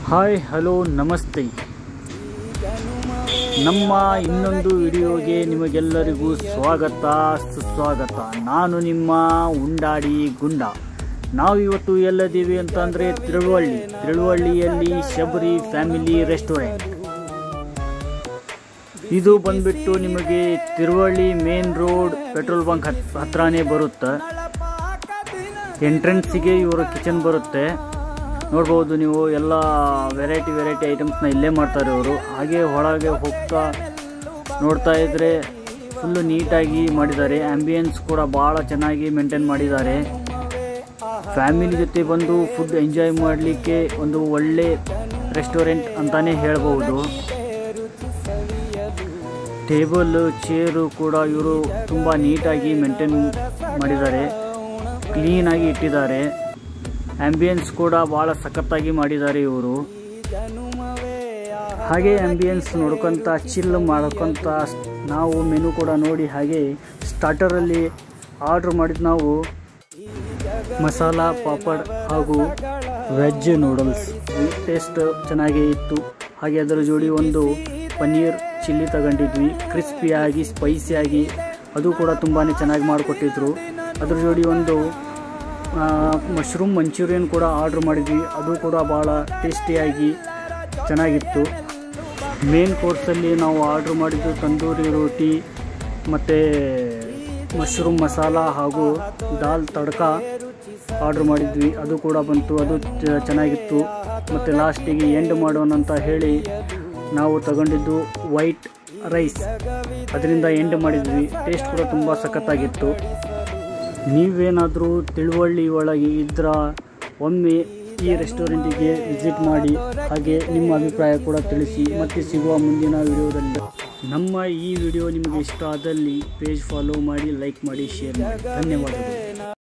hi hello ನಮಸ್ತೆ ನಮ್ಮ ಇನ್ನೊಂದು ವಿಡಿಯೋಗೆ ನಿಮಗೆಲ್ಲರಿಗೂ ಸ್ವಾಗತ ಸುಸ್ವಾಗತ ನಾನು ನಿಮ್ಮ ಉಂಡಾಡಿ ಗುಂಡ ನಾವು ಇವತ್ತು ಎಲ್ಲದೀವಿ ಅಂತಂದರೆ ತಿರುವಳ್ಳಿ ತಿರುವಳ್ಳಿಯಲ್ಲಿ ಶಬರಿ ಫ್ಯಾಮಿಲಿ ರೆಸ್ಟೋರೆಂಟ್ ಇದು ಬಂದ್ಬಿಟ್ಟು ನಿಮಗೆ Tiruvalli main road petrol bunk ಹತ್ ಹತ್ರನೇ ಬರುತ್ತೆ ಎಂಟ್ರೆನ್ಸಿಗೆ ಇವರ ಕಿಚನ್ ಬರುತ್ತೆ ನೋಡ್ಬೋದು ನೀವು ಎಲ್ಲ ವೆರೈಟಿ ವೆರೈಟಿ ಐಟಮ್ಸ್ನ ಇಲ್ಲೇ ಮಾಡ್ತಾರೆ ಅವರು ಹಾಗೆ ಒಳಗೆ ಹೋಗ್ತಾ ನೋಡ್ತಾ ಇದ್ದರೆ ಫುಲ್ಲು ನೀಟಾಗಿ ಮಾಡಿದ್ದಾರೆ ಆ್ಯಂಬಿಯನ್ಸ್ ಕೂಡ ಭಾಳ ಚೆನ್ನಾಗಿ ಮೇಂಟೈನ್ ಮಾಡಿದ್ದಾರೆ ಫ್ಯಾಮಿಲಿ ಜೊತೆ ಬಂದು ಫುಡ್ ಎಂಜಾಯ್ ಮಾಡಲಿಕ್ಕೆ ಒಂದು ಒಳ್ಳೆ ರೆಸ್ಟೋರೆಂಟ್ ಅಂತಲೇ ಹೇಳ್ಬೋದು ಟೇಬಲ್ ಚೇರು ಕೂಡ ಇವರು ತುಂಬ ನೀಟಾಗಿ ಮೇಂಟೈನ್ ಮಾಡಿದ್ದಾರೆ ಕ್ಲೀನಾಗಿ ಇಟ್ಟಿದ್ದಾರೆ ಆ್ಯಂಬಿಯನ್ಸ್ ಕೂಡ ಭಾಳ ಸಖತ್ತಾಗಿ ಮಾಡಿದ್ದಾರೆ ಇವರು ಹಾಗೆ ಆ್ಯಂಬಿಯನ್ಸ್ ನೋಡ್ಕೊತ ಚಿಲ್ ಮಾಡ್ಕೊತ ನಾವು ಮೆನು ಕೂಡ ನೋಡಿ ಹಾಗೆ ಸ್ಟಾರ್ಟರಲ್ಲಿ ಆರ್ಡ್ರ್ ಮಾಡಿದ ನಾವು ಮಸಾಲ ಪಾಪಡ್ ಹಾಗೂ ವೆಜ್ ನೂಡಲ್ಸ್ ಟೇಸ್ಟ್ ಚೆನ್ನಾಗೇ ಇತ್ತು ಹಾಗೆ ಅದರ ಜೋಡಿ ಒಂದು ಪನ್ನೀರ್ ಚಿಲ್ಲಿ ತಗೊಂಡಿದ್ವಿ ಕ್ರಿಸ್ಪಿಯಾಗಿ ಸ್ಪೈಸಿಯಾಗಿ ಅದು ಕೂಡ ತುಂಬಾ ಚೆನ್ನಾಗಿ ಮಾಡಿಕೊಟ್ಟಿದ್ರು ಅದ್ರ ಜೋಡಿ ಒಂದು ಮಶ್ರೂಮ್ ಮಂಚೂರಿಯನ್ ಕೂಡ ಆರ್ಡ್ರ್ ಮಾಡಿದ್ವಿ ಅದು ಕೂಡ ಭಾಳ ಟೇಸ್ಟಿಯಾಗಿ ಚೆನ್ನಾಗಿತ್ತು ಮೇನ್ ಕೋರ್ಸಲ್ಲಿ ನಾವು ಆರ್ಡ್ರ್ ಮಾಡಿದ್ದು ತಂದೂರಿ ರೋಟಿ ಮತ್ತು ಮಶ್ರೂಮ್ ಮಸಾಲ ಹಾಗೂ ದಾಲ್ ತಡ್ಕ ಆರ್ಡ್ರ್ ಮಾಡಿದ್ವಿ ಅದು ಕೂಡ ಬಂತು ಅದು ಚ- ಚೆನ್ನಾಗಿತ್ತು ಮತ್ತು ಲಾಸ್ಟಿಗೆ ಎಂಡ್ ಮಾಡೋಣ ಅಂತ ಹೇಳಿ ನಾವು ತಗೊಂಡಿದ್ದು ವೈಟ್ ರೈಸ್ ಅದರಿಂದ ಎಂಡ್ ಮಾಡಿದ್ವಿ ಟೇಸ್ಟ್ ಕೂಡ ತುಂಬ ಸಖತ್ತಾಗಿತ್ತು ನೀವೇನಾದರೂ ತಿಳುವಳ್ಳಿ ಒಳಗೆ ಇದ್ರ ಒಮ್ಮೆ ಈ ರೆಸ್ಟೋರೆಂಟಿಗೆ ವಿಸಿಟ್ ಮಾಡಿ ಹಾಗೆ ನಿಮ್ಮ ಅಭಿಪ್ರಾಯ ಕೂಡ ತಿಳಿಸಿ ಮತ್ತೆ ಸಿಗುವ ಮುಂದಿನ ವಿಡಿಯೋದಲ್ಲಿ ನಮ್ಮ ಈ ವಿಡಿಯೋ ನಿಮಗೆ ಇಷ್ಟ ಆದಲ್ಲಿ ಪೇಜ್ ಫಾಲೋ ಮಾಡಿ ಲೈಕ್ ಮಾಡಿ ಶೇರ್ ಮಾಡಿ ಧನ್ಯವಾದಗಳು